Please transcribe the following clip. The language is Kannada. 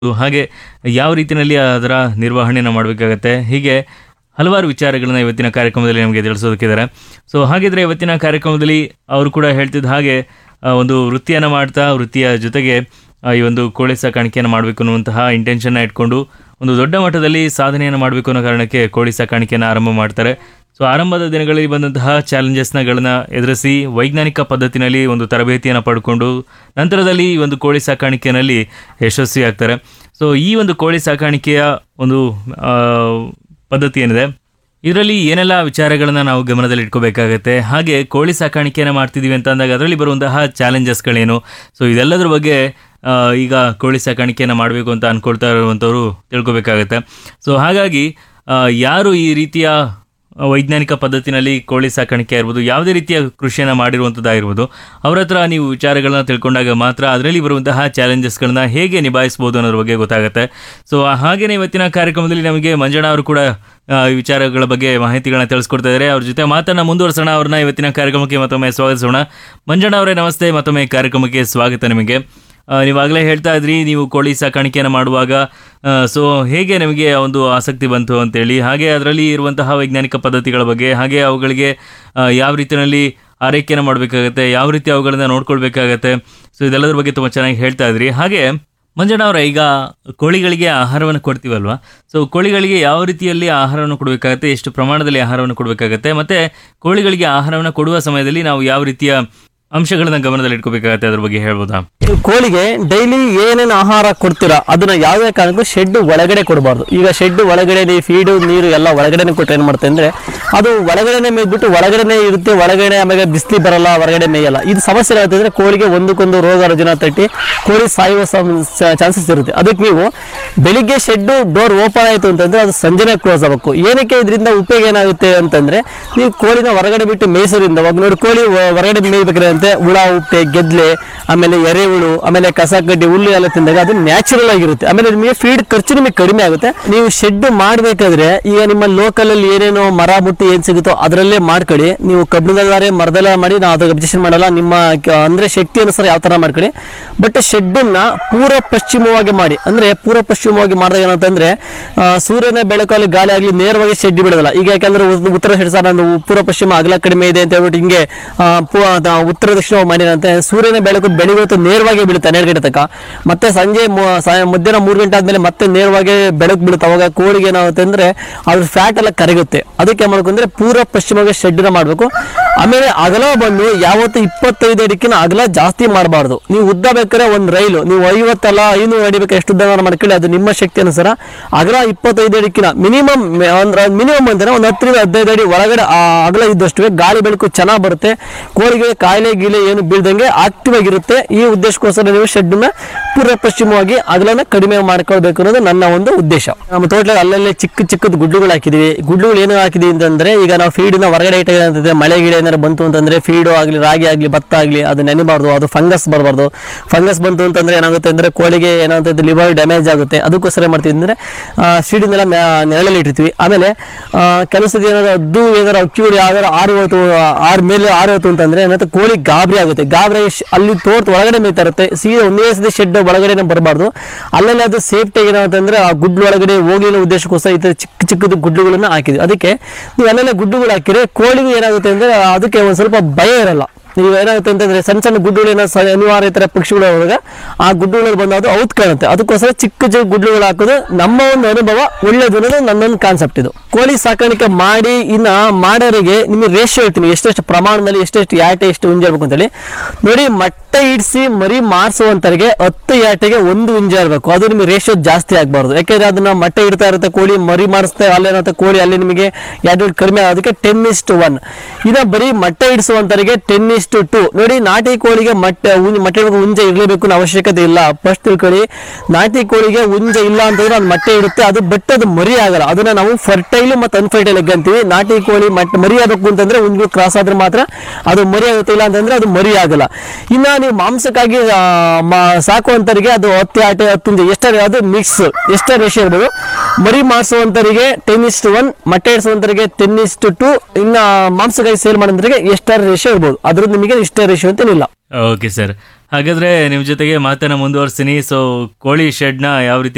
ಹಾಗೆ ಯಾವ ರೀತಿಯಲ್ಲಿ ಅದರ ನಿರ್ವಹಣೆಯನ್ನು ಮಾಡಬೇಕಾಗತ್ತೆ ಹೀಗೆ ಹಲವಾರು ವಿಚಾರಗಳನ್ನ ಇವತ್ತಿನ ಕಾರ್ಯಕ್ರಮದಲ್ಲಿ ನಮಗೆ ತಿಳಿಸೋದಕ್ಕಿದ್ದಾರೆ ಸೊ ಹಾಗಿದ್ರೆ ಇವತ್ತಿನ ಕಾರ್ಯಕ್ರಮದಲ್ಲಿ ಅವರು ಕೂಡ ಹೇಳ್ತಿದ್ದ ಹಾಗೆ ಆ, ಒಂದು ವೃತ್ತಿಯನ್ನು ಮಾಡ್ತಾ ವೃತ್ತಿಯ ಜೊತೆಗೆ ಆ, ಈ ಒಂದು ಕೋಳಿ ಸಾಕಾಣಿಕೆಯನ್ನು ಮಾಡಬೇಕು ಅನ್ನುವಂತಹ ಇಂಟೆನ್ಷನ್ನ ಇಟ್ಕೊಂಡು ಒಂದು ದೊಡ್ಡ ಮಟ್ಟದಲ್ಲಿ ಸಾಧನೆಯನ್ನು ಮಾಡಬೇಕು ಅನ್ನೋ ಕಾರಣಕ್ಕೆ ಕೋಳಿ ಸಾಕಾಣಿಕೆಯನ್ನು ಆರಂಭ ಮಾಡ್ತಾರೆ ಸೊ ಆರಂಭದ ದಿನಗಳಲ್ಲಿ ಬಂದಂತಹ ಚಾಲೆಂಜಸ್ನಗಳನ್ನ ಎದುರಿಸಿ ವೈಜ್ಞಾನಿಕ ಪದ್ಧತಿನಲ್ಲಿ ಒಂದು ತರಬೇತಿಯನ್ನು ಪಡ್ಕೊಂಡು ನಂತರದಲ್ಲಿ ಈ ಒಂದು ಕೋಳಿ ಸಾಕಾಣಿಕೆಯಲ್ಲಿ ಯಶಸ್ವಿ ಆಗ್ತಾರೆ ಸೊ ಈ ಒಂದು ಕೋಳಿ ಸಾಕಾಣಿಕೆಯ ಒಂದು ಆ, ಪದ್ಧತಿ ಏನಿದೆ ಇದರಲ್ಲಿ ಏನೆಲ್ಲ ವಿಚಾರಗಳನ್ನ ನಾವು ಗಮನದಲ್ಲಿ ಇಟ್ಕೋಬೇಕಾಗತ್ತೆ ಹಾಗೆ ಕೋಳಿ ಸಾಕಾಣಿಕೆಯನ್ನು ಮಾಡ್ತಿದ್ದೀವಿ ಅಂತ ಅಂದಾಗ ಅದರಲ್ಲಿ ಬರುವಂತಹ ಚಾಲೆಂಜಸ್ಗಳೇನು ಸೊ ಇದೆಲ್ಲದರ ಬಗ್ಗೆ ಆ, ಈಗ ಕೋಳಿ ಸಾಕಾಣಿಕೆಯನ್ನು ಮಾಡಬೇಕು ಅಂತ ಅನ್ಕೊಳ್ತಾ ಇರುವಂಥವ್ರು ತಿಳ್ಕೊಬೇಕಾಗತ್ತೆ ಸೊ ಹಾಗಾಗಿ ಆ, ಯಾರು ಈ ರೀತಿಯ ವೈಜ್ಞಾನಿಕ ಪದ್ಧತಿನಲ್ಲಿ ಕೋಳಿ ಸಾಕಾಣಿಕೆ ಇರ್ಬೋದು ಯಾವುದೇ ರೀತಿಯ ಕೃಷಿಯನ್ನು ಮಾಡಿರುವಂಥದ್ದಾಗಿರ್ಬೋದು ಅವ್ರ ಹತ್ರ ನೀವು ವಿಚಾರಗಳನ್ನ ತಿಳ್ಕೊಂಡಾಗ ಮಾತ್ರ ಅದರಲ್ಲಿ ಬರುವಂತಹ ಚಾಲೆಂಜಸ್ಗಳನ್ನ ಹೇಗೆ ನಿಭಾಯಿಸ್ಬೋದು ಅನ್ನೋದ್ರ ಬಗ್ಗೆ ಗೊತ್ತಾಗುತ್ತೆ ಸೊ ಹಾಗೇನೇ ಇವತ್ತಿನ ಕಾರ್ಯಕ್ರಮದಲ್ಲಿ ನಮಗೆ ಮಂಜಣ್ಣ ಅವರು ಕೂಡ ಆ, ಈ ವಿಚಾರಗಳ ಬಗ್ಗೆ ಮಾಹಿತಿಗಳನ್ನ ತಿಳಿಸ್ಕೊಡ್ತಾ ಇದ್ದಾರೆ ಅವ್ರ ಜೊತೆ ಮಾತನ್ನ ಮುಂದುವರಿಸೋಣ ಅವ್ರನ್ನ ಇವತ್ತಿನ ಕಾರ್ಯಕ್ರಮಕ್ಕೆ ಮತ್ತೊಮ್ಮೆ ಸ್ವಾಗತಿಸೋಣ ಮಂಜಣ್ಣ ಅವರೇ ನಮಸ್ತೆ ಮತ್ತೊಮ್ಮೆ ಕಾರ್ಯಕ್ರಮಕ್ಕೆ ಸ್ವಾಗತ ನಿಮಗೆ ಆ, ನೀವಾಗಲೇ ಹೇಳ್ತಾ ಇದ್ರಿ ನೀವು ಕೋಳಿ ಸಾಕಾಣಿಕೆಯನ್ನು ಮಾಡುವಾಗ ಸೊ ಹೇಗೆ ನಿಮಗೆ ಒಂದು ಆಸಕ್ತಿ ಬಂತು ಅಂತೇಳಿ ಹಾಗೆ ಅದರಲ್ಲಿ ಇರುವಂತಹ ವೈಜ್ಞಾನಿಕ ಪದ್ಧತಿಗಳ ಬಗ್ಗೆ ಹಾಗೆ ಅವುಗಳಿಗೆ ಆ, ಯಾವ ರೀತಿಯಲ್ಲಿ ಆರೈಕೆಯನ್ನು ಮಾಡಬೇಕಾಗತ್ತೆ ಯಾವ ರೀತಿ ಅವುಗಳನ್ನ ನೋಡ್ಕೊಳ್ಬೇಕಾಗತ್ತೆ ಸೊ ಇದೆಲ್ಲದ್ರ ಬಗ್ಗೆ ತುಂಬ ಚೆನ್ನಾಗಿ ಹೇಳ್ತಾ ಇದ್ರಿ ಹಾಗೆ ಮಂಜಣ್ಣ ಅವರ ಈಗ ಕೋಳಿಗಳಿಗೆ ಆಹಾರವನ್ನು ಕೊಡ್ತೀವಲ್ವಾ ಸೊ ಕೋಳಿಗಳಿಗೆ ಯಾವ ರೀತಿಯಲ್ಲಿ ಆಹಾರವನ್ನು ಕೊಡಬೇಕಾಗತ್ತೆ ಎಷ್ಟು ಪ್ರಮಾಣದಲ್ಲಿ ಆಹಾರವನ್ನು ಕೊಡಬೇಕಾಗತ್ತೆ ಮತ್ತೆ ಕೋಳಿಗಳಿಗೆ ಆಹಾರವನ್ನು ಕೊಡುವ ಸಮಯದಲ್ಲಿ ನಾವು ಯಾವ ರೀತಿಯ ಅಂಶಗಳನ್ನ ಗಮನದಲ್ಲಿ ಇಟ್ಕೋಬೇಕಾಗತ್ತೆ ಅದ್ರ ಬಗ್ಗೆ ಹೇಳ್ಬೋದಾ ಕೋಳಿಗೆ ಡೈಲಿ ಏನೇನು ಆಹಾರ ಕೊಡ್ತೀರಾ ಅದನ್ನ ಯಾವುದೇ ಕಾರಣಕ್ಕೂ ಶೆಡ್ ಒಳಗಡೆ ಕೊಡಬಾರ್ದು ಈಗ ಶೆಡ್ ಒಳಗಡೆ ಫೀಡು ನೀರು ಎಲ್ಲ ಒಳಗಡೆನೆ ಕೊಟ್ಟರೆ ಏನು ಮಾಡುತ್ತೆ ಅಂದ್ರೆ ಅದು ಒಳಗಡೆನೆ ಮೇಯ್ಬಿಟ್ಟು ಒಳಗಡೆನೆ ಇರುತ್ತೆ ಒಳಗಡೆ ಆಮೇಲೆ ಬಿಸಿಲಿ ಬರಲ್ಲ ಹೊರಗಡೆ ಮೇಯಲ್ಲ ಇದು ಸಮಸ್ಯೆ ಏನಾಗುತ್ತೆ ಅಂದ್ರೆ ಕೋಳಿಗೆ ಒಂದಕ್ಕೊಂದು ರೋಗ ರುಜಿನ ತಟ್ಟಿ ಕೋಳಿ ಸಾಯುವ ಚಾನ್ಸಸ್ ಇರುತ್ತೆ ಅದಕ್ಕೆ ನೀವು ಬೆಳಿಗ್ಗೆ ಶೆಡ್ ಡೋರ್ ಓಪನ್ ಆಯಿತು ಅಂತಂದ್ರೆ ಅದು ಸಂಜೆನೆ ಕ್ಲೋಸ್ ಆಗಬೇಕು ಏನಕ್ಕೆ ಇದರಿಂದ ಉಪಯೋಗ ಏನಾಗುತ್ತೆ ಅಂತಂದ್ರೆ ನೀವು ಕೋಳಿನ ಹೊರಗಡೆ ಬಿಟ್ಟು ಮೇಯಿಸೋದ್ರಿಂದ ಇವಾಗ ನೋಡಿ ಕೋಳಿ ಹೊ- ಹೊರಗಡೆ ಮೇಯ್ಬೇಕಾದ್ರೆ ಅಂತೆ ಹುಳ ಉಪ್ಪೆ ಗೆದ್ಲೆ ಆಮೇಲೆ ಎರೆಹುಳು ಆಮೇಲೆ ಕಸ ಕಡ್ಡಿ ಹುಲ್ಲು ಎಲ್ಲ ತಿಂದಾಗ ಅದು ನ್ಯಾಚುರಲ್ ಆಗಿರುತ್ತೆ ಆಮೇಲೆ ನಿಮಗೆ ಫೀಡ್ ಖರ್ಚು ನಿಮಗೆ ಕಡಿಮೆ ಆಗುತ್ತೆ ನೀವು ಶೆಡ್ ಮಾಡಬೇಕಾದ್ರೆ ಈಗ ನಿಮ್ಮ ಲೋಕಲ್ ಅಲ್ಲಿ ಏನೇನೋ ಮರ ಮುಟ್ಟಿ ಏನ್ ಸಿಗುತ್ತೋ ಅದರಲ್ಲೇ ಮಾಡ್ಕೊಳ್ಳಿ ನೀವು ಕಬ್ಬಿಣದಲ್ಲಾರೆ ಮರದಲ್ಲ ಮಾಡಿ ನಾವು ಅದಕ್ಕೆ ಅಬ್ಜೆಕ್ಷನ್ ಮಾಡಲ್ಲ ನಿಮ್ಮ ಕ- ಅಂದ್ರೆ ಶಕ್ತಿ ಅನುಸಾರ ಯಾವ ತರ ಮಾಡ್ಕೊಳ್ಳಿ ಬಟ್ ಶೆಡ್ಡನ್ನ ಪೂರ್ವ ಪಶ್ಚಿಮವಾಗಿ ಮಾಡಿ ಅಂದ್ರೆ ಪೂರ್ವ ಪಶ್ಚಿಮವಾಗಿ ಮಾಡಿದಾಗ ಏನಂತಂದ್ರೆ ಆ, ಸೂರ್ಯನ ಬೆಳಕಲ್ಲಿ ಗಾಳಿ ಆಗಲಿ ನೇರವಾಗಿ ಶೆಡ್ ಬಿಡೋದಿಲ್ಲ ಈಗ ಯಾಕಂದ್ರೆ ಉ- ಉತ್ತರ ಸೈಡ್ ಸರ್ ನಾನು ಪೂರ್ವ ಪಶ್ಚಿಮ ಅಗಲ ಕಡಿಮೆ ಇದೆ ಅಂತ ಹೇಳ್ಬಿಟ್ಟು ಹಿಂಗೆ ಆ, ಪೂ- ಆ, ಉತ್ತರ ದಕ್ಷಿಣ ಮಾಡಿರಂತೆ ಸೂರ್ಯನ ಬೆಳಕು ಬೆಳಿಗ್ಗೆ ಹೊತ್ತು ನೇರವಾಗಿ ಬೀಳುತ್ತೆ ಹನ್ನೆರಡು ಗಂಟೆ ತನಕ ಮತ್ತೆ ಸಂಜೆ ಮು- ಸಾಯ- ಮಧ್ಯಾಹ್ನ ಮೂರು ಗಂಟೆ ಆದ್ಮೇಲೆ ಮತ್ತೆ ನೇರವಾಗಿ ಬೆಳಕು ಬೀಳುತ್ತೆ ಅವಾಗ ಕೋಳಿಗೆ ಏನಾಗುತ್ತೆ ಅಂದ್ರೆ ಅದ್ರ ಫ್ಯಾಟ್ ಎಲ್ಲ ಕರಗುತ್ತೆ ಅದಕ್ಕೆ ಏನ್ ಮಾಡ್ಬೇಕಂದ್ರೆ ಪೂರ್ವ ಪಶ್ಚಿಮವಾಗಿ ಶೆಡ್ನ ಮಾಡಬೇಕು ಆಮೇಲೆ ಅಗಲ ಬಂದು ಯಾವತ್ತು ಇಪ್ಪತ್ತೈದು ಅಡಿಕಿನ ಅಗಲ ಜಾಸ್ತಿ ಮಾಡಬಾರ್ದು ನೀವು ಉದ್ದ ಬೇಕಾದ್ರೆ ಒಂದು ರೈಲು ನೀವು ಐವತ್ತಲ್ಲ ಐನೂರು ಅಡಿ ಬೇಕಾದ್ರೆ ಎಷ್ಟು ಉದ್ದ ಮಾಡ್ಕೊಳ್ಳಿ ಅದು ನಿಮ್ಮ ಶಕ್ತಿ ಅನುಸಾರ ಅಗಲ ಇಪ್ಪತ್ತೈದು ಅಡಿಕಿನ ಮಿನಿಮಮ್ ಅಂದ್ರೆ ಮಿನಿಮಮ್ ಅಂದ್ರೆ ಒಂದು ಹತ್ತರಿಂದ ಹದಿನೈದು ಅಡಿ ಒಳಗಡೆ ಆ ಅಗಲ ಇದ್ದಷ್ಟು ಗಾಳಿ ಬೆಳಕು ಚೆನ್ನಾಗಿ ಬರುತ್ತೆ ಕೋಳಿಗೆ ಕಾಯಿಲೆ ಗೀಲೆ ಏನು ಬೀಳ್ದಂಗೆ ಆಕ್ಟಿವ್ ಆಗಿರುತ್ತೆ ಈ ಉದ್ದೇಶಕ್ಕೋಸ್ಕರ ನೀವು ಶೆಡ್ನ ಪೂರ್ವ ಪಶ್ಚಿಮವಾಗಿ ಅಗಲನ ಕಡಿಮೆ ಮಾಡ್ಕೊಳ್ಬೇಕು ಅನ್ನೋದು ನನ್ನ ಒಂದು ಉದ್ದೇಶ ನಮ್ಮ ತೋಟದಲ್ಲಿ ಅಲ್ಲಲ್ಲೇ ಚಿಕ್ಕ ಚಿಕ್ಕದ ಗುಡ್ಡುಗಳು ಹಾಕಿದೀವಿ ಗುಡ್ಡುಗಳು ಏನು ಹಾಕಿದೀವಿ ಅಂತಂದ್ರೆ ಈಗ ನಾವು ಫೀಡ್ನ ಹೊರಗಡೆ ಇಟ್ಟಾಗ ಅಂತಂದ್ರೆ ಮಳೆ ಗಿಡ ಏನಾದ್ರು ಬಂತು ಅಂತಂದ್ರೆ ಫೀಡು ಆಗಲಿ ರಾಗಿ ಆಗಲಿ ಭತ್ತ ಆಗಲಿ ಅದು ನೆನೆಬಾರ್ದು ಅದು ಫಂಗಸ್ ಬರಬಾರ್ದು ಫಂಗಸ್ ಬಂತು ಅಂತಂದ್ರೆ ಏನಾಗುತ್ತೆ ಅಂದ್ರೆ ಕೋಳಿಗೆ ಏನಾಗುತ್ತೆ ಲಿವರ್ ಡ್ಯಾಮೇಜ್ ಆಗುತ್ತೆ ಅದಕ್ಕೋಸ್ಕರ ಏನ್ ಮಾಡ್ತೀವಿ ಅಂದ್ರೆ ಸೀಡಿನೆಲ್ಲ ನೆರಳಲ್ಲಿ ಇಟ್ಟಿರ್ತೀವಿ ಆಮೇಲೆ ಆ, ಕೆಲವು ಸತಿ ಏನಾದ್ರು ಅದು ಏನಾದ್ರು ಅಕ್ಕಿ ಹೊಡಿ ಯಾವ್ದಾರು ಆರು ಹೊತ್ತು ಆರು ಮೇಲೆ ಆರು ಹೊತ್ತು ಅಂತಂದ್ರೆ ಏನಾಗುತ್ತೆ ಕೋಳಿ ಗಾಬರಿ ಆಗುತ್ತೆ ಗಾಬರಿ ಆಗಿ ಶ್- ಅಲ್ಲಿ ತೋಟ ಒಳಗಡೆ ಮೇಯ್ತಾ ಇರುತ್ತೆ ಸೀದಾ ಒಂದೇ ಸತಿ ಶೆಡ್ ಒಳಗಡೆ ಬರಬಾರ್ದು ಅಲ್ಲಲ್ಲಿ ಅದು ಸೇಫ್ಟಿ ಏನಾಗುತ್ತೆ ಆ ಗುಡ್ಲು ಒಳಗಡೆ ಹೋಗಿರೋ ಉದ್ದೇಶಕ್ಕೋಸ್ಕರ ಈ ಥರ ಚಿಕ್ಕ ಚಿಕ್ಕದು ಗುಡ್ಡುಗಳನ್ನ ಹಾಕಿದ್ವಿ ಅದಕ್ಕೆ ನೀವು ಅಲ್ಲೆಲ್ಲ ಗುಡ್ಡುಗಳು ಹಾಕಿದ್ರೆ ಕೋಳಿಗೂ ಏನಾಗುತ್ತೆ ಅಂದ್ರೆ ಅದಕ್ಕೆ ಒಂದು ಸ್ವಲ್ಪ ಭಯ ಇರಲ್ಲ ನೀವು ಏನಾಗುತ್ತೆ ಅಂತಂದ್ರೆ ಸಣ್ಣ ಸಣ್ಣ ಗುಡ್ಡುಗಳು ಏನೋ ಸ- ಅನಿವಾರ್ಯ ತರ ಪಕ್ಷಿಗಳು ಹೋದಾಗ ಆ ಗುಡ್ಡುಗಳು ಬಂದು ಅದು ಔತ್ ಕಾಣುತ್ತೆ ಅದಕ್ಕೋಸ್ಕರ ಚಿಕ್ಕ ಚಿಕ್ಕ ಗುಡ್ಡುಗಳು ಹಾಕೋದು ನಮ್ಮ ಒಂದು ಅನುಭವ ಒಳ್ಳೇದು ಅನ್ನೋದು ನನ್ನೊಂದು ಕಾನ್ಸೆಪ್ಟ್ ಇದು ಕೋಳಿ ಸಾಕಾಣಿಕೆ ಮಾಡಿ ಇನ್ನ ಮಾಡೋರಿಗೆ ನಿಮಗೆ ರೇಷಿಯೋ ಹೇಳ್ತೀನಿ ಎಷ್ಟೆಷ್ಟು ಪ್ರಮಾಣದಲ್ಲಿ ಎಷ್ಟೆಷ್ಟು ಯಾಟೆ ಎಷ್ಟು ಹುಂಜ ಇರ್ಬೇಕು ಅಂತೇಳಿ ನೋಡಿ ಮೊಟ್ಟೆ ಇಡಿಸಿ ಮರಿ ಮಾರಿಸುವಂತರಿಗೆ ಹತ್ತು ಯಾಟೆಗೆ ಒಂದು ಹುಂಜ ಇರಬೇಕು ಅದು ನಿಮಗೆ ರೇಷಿಯೋ ಜಾಸ್ತಿ ಆಗಬಾರ್ದು ಯಾಕೆಂದ್ರೆ ಅದನ್ನ ಮೊಟ್ಟೆ ಇಡ್ತಾ ಇರುತ್ತೆ ಕೋಳಿ ಮರಿ ಮಾರಿಸ್ತಾ ಅಲ್ಲೇನಂತ ಕೋಳಿ ಅಲ್ಲಿ ನಿಮಗೆ ಯಾಟೆ ಕಡಿಮೆ ಆಗೋದಕ್ಕೆ ಟೆನ್ ಇಷ್ಟು ಒನ್ ಇದ ಬರೀ ಮೊಟ್ಟೆ ಇಡಿಸುವಂತರಿಗೆ ಟೆನ್ ಇಷ್ಟು ಟು ನೋಡಿ ನಾಟಿ ಕೋಳಿಗೆ ಮೊಟ್ಟೆ ಹುಂ- ಮೊಟ್ಟೆ ಇಡುವಾಗ ಹುಂಜ ಇರಲೇಬೇಕು ಅನ್ನೋ ಅವಶ್ಯಕತೆ ಇಲ್ಲ ಫಸ್ಟ್ ತಿಳ್ಕೊಳ್ಳಿ ನಾಟಿ ಕೋಳಿಗೆ ಹುಂಜ ಇಲ್ಲ ಅಂತಂದ್ರೆ ಅದು ಮೊಟ್ಟೆ ಇಡುತ್ತೆ ಅದು ಬಟ್ ಅದು ಮರಿ ಆಗಲ್ಲ ಅದನ್ನ ನಾವು ಫರ್ಟೈಲ್ ಮತ್ತು ಅನ್ಫರ್ಟೈಲ್ ಎಗ್ ಅಂತೀವಿ ನಾಟಿ ಕೋಳಿ ಮೊಟ್ಟೆ ಮರಿ ಆಗಬೇಕು ಅಂತಂದ್ರೆ ಹುಂಜು ಕ್ರಾಸ್ ಆದ್ರೆ ಮಾತ್ರ ಅದು ಮರಿ ಆಗುತ್ತೆ ಇಲ್ಲ ಅಂತಂದ್ರೆ ಅದು ಮರಿ ಆಗಲ್ಲ ಇನ್ನ ನೀವು ಮಾಂಸಕ್ಕಾಗಿ ಆ, ಮಾ- ಸಾಕುವಂತರಿಗೆ ಅದು ಹತ್ತು ಆಟೆ ಹತ್ತು ಹುಂಜ ಎಷ್ಟೇ ಅದು ಮಿಕ್ಸ್ ಎಷ್ಟೇ ರೇಷಿಯೋ ಇರ್ಬೋದು ಮರಿ ಮಾಡಿಸುವಂತರಿಗೆ ಟೆನ್ ಇಷ್ಟು ಒನ್ ಮೊಟ್ಟೆ ಇಡಿಸುವಂತರಿಗೆ ಟೆನ್ ಇಷ್ಟು ಟು ಇನ್ನ ಮಾಂಸಕ್ಕಾಗಿ ಸೇಲ್ ಮಾಡೋಂತರಿಗೆ ಎಷ್ಟರ ರೇಷಿಯೋ ಇರ್ಬೋದು ಅದ್ರದ್ದು ನಿಮಗೆ ಇಷ್ಟೇ ರೇಷಿಯೋ ಅಂತೇನಿಲ್ಲ ಓಕೆ ಸರ್ ಹಾಗಾದ್ರೆ ನಿಮ್ಮ ಜೊತೆಗೆ ಮಾತನ್ನ ಮುಂದುವರಿಸ್ತೀನಿ ಸೊ ಕೋಳಿ ಶೆಡ್ನ ಯಾವ ರೀತಿ